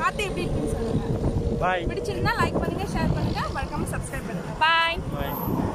பார்த்து எப்படி இருக்குன்னு சொல்லுங்க பாய் பிடிச்சிருந்தா லைக் பண்ணுங்க ஷேர் பண்ணுங்க மறக்காம சப்ஸ்கிரைப் பண்ணுங்க பாய் பாய்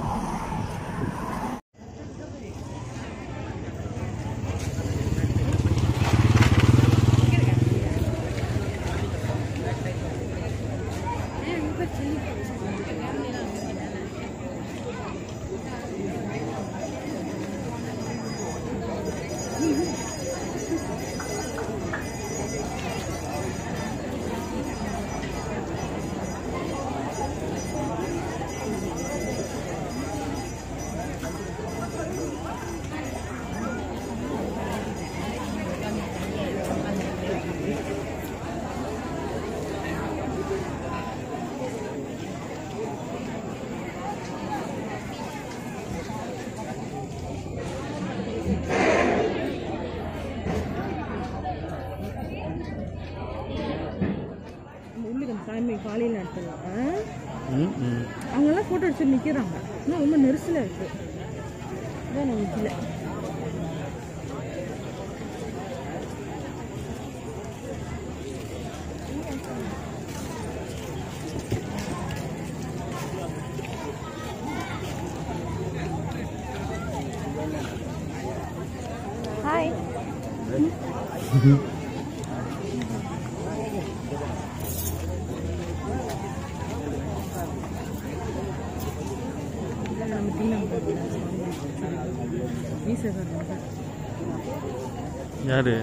உள்ளுக்கு சாமி காலையில் நடத்தலாம் ம் ம் அவங்கெல்லாம் ஃபோட்டோ எடுத்து நிற்கிறாங்க இன்னும் ரொம்ப நெரிசலாக இருக்கு அதான் நான் நிற்கல ஹாய் நம்ம தின்னாங்க வீசக்காரங்க யாரு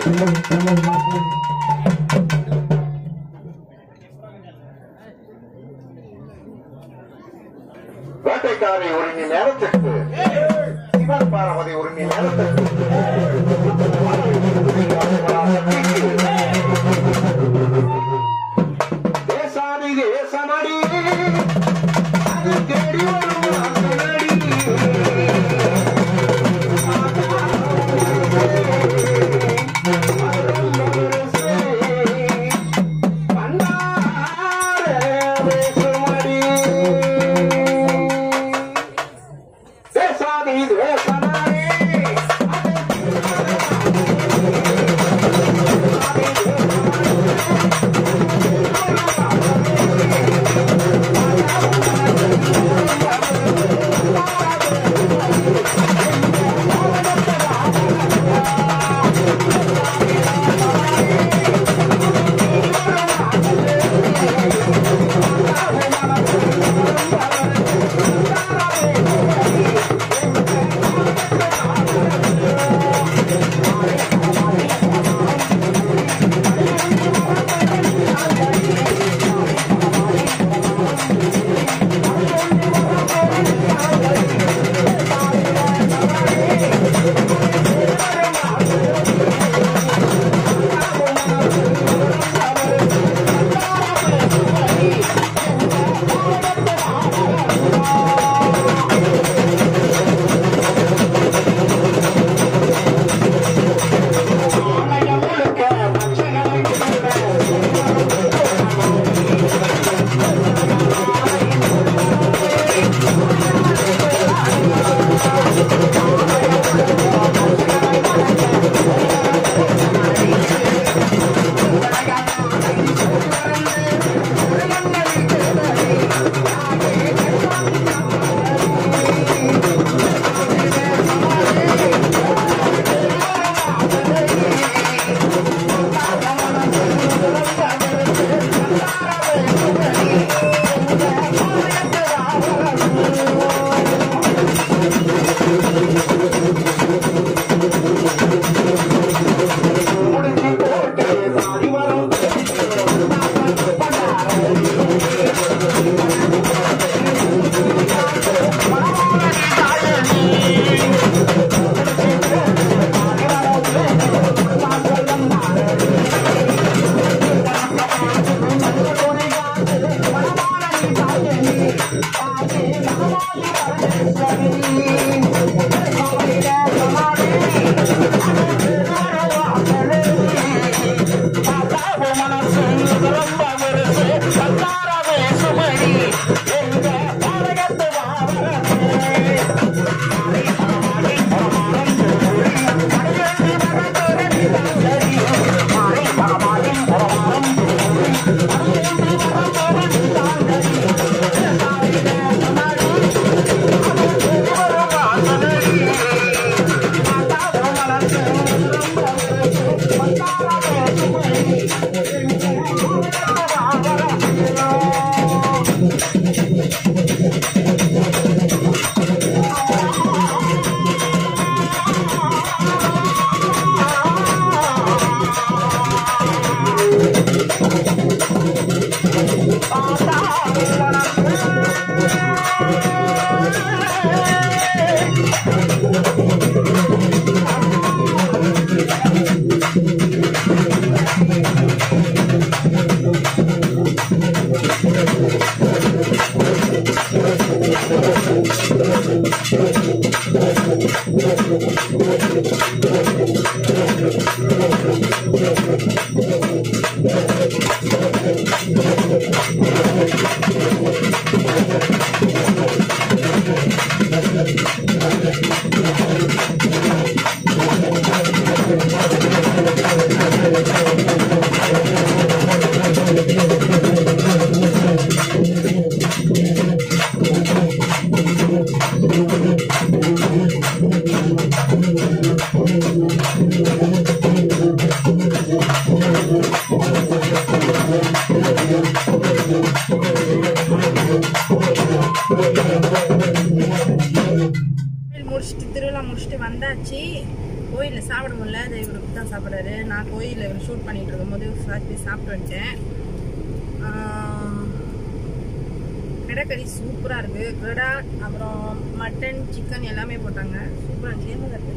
வேட்டைக்காரி ஒரு மணி நேரத்திற்கு சிவன் பார்வதி ஒரு மணி நேரத்திற்கு தேசாதி தேசமடி அது தேடி வரும் வாசலடி. தேசாதி தேசமடி கோயில் முடிச்சுட்டு திருவிழா முடிச்சுட்டு வந்தாச்சு கோயிலில் சாப்பிட முடியல இதை இவருக்கு தான் சாப்பிட்றாரு நான் கோயிலில் இவர் ஷூட் பண்ணிட்டு இருக்கும்போது சாப்பிட்டு சாப்பிட்டு வந்துட்டேன் ஆஹ், கிடக்கறி சூப்பராக இருக்கு கிடா அப்புறம் மட்டன் சிக்கன் எல்லாமே போட்டாங்க சூப்பராக இருந்துச்சு ஏமா இருக்கு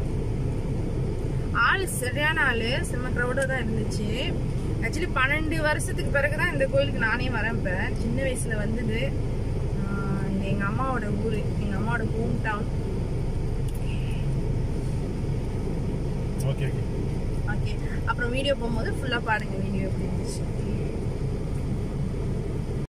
ஆள் சரியான ஆள் செம்ம க்ரௌடாக தான் இருந்துச்சு ஆக்சுவலி பன்னெண்டு வருஷத்துக்கு பிறகு தான் இந்த கோயிலுக்கு நானே வரேன் இப்போ சின்ன வயசில் வந்தது ஆஹ் இது எங்கள் அம்மாவோட ஊர் எங்கள் அம்மாவோட home town okay okay okay அப்புறம் வீடியோ போகும்போது ஃபுல்லாக பாருங்க வீடியோ எப்படி இருந்துச்சு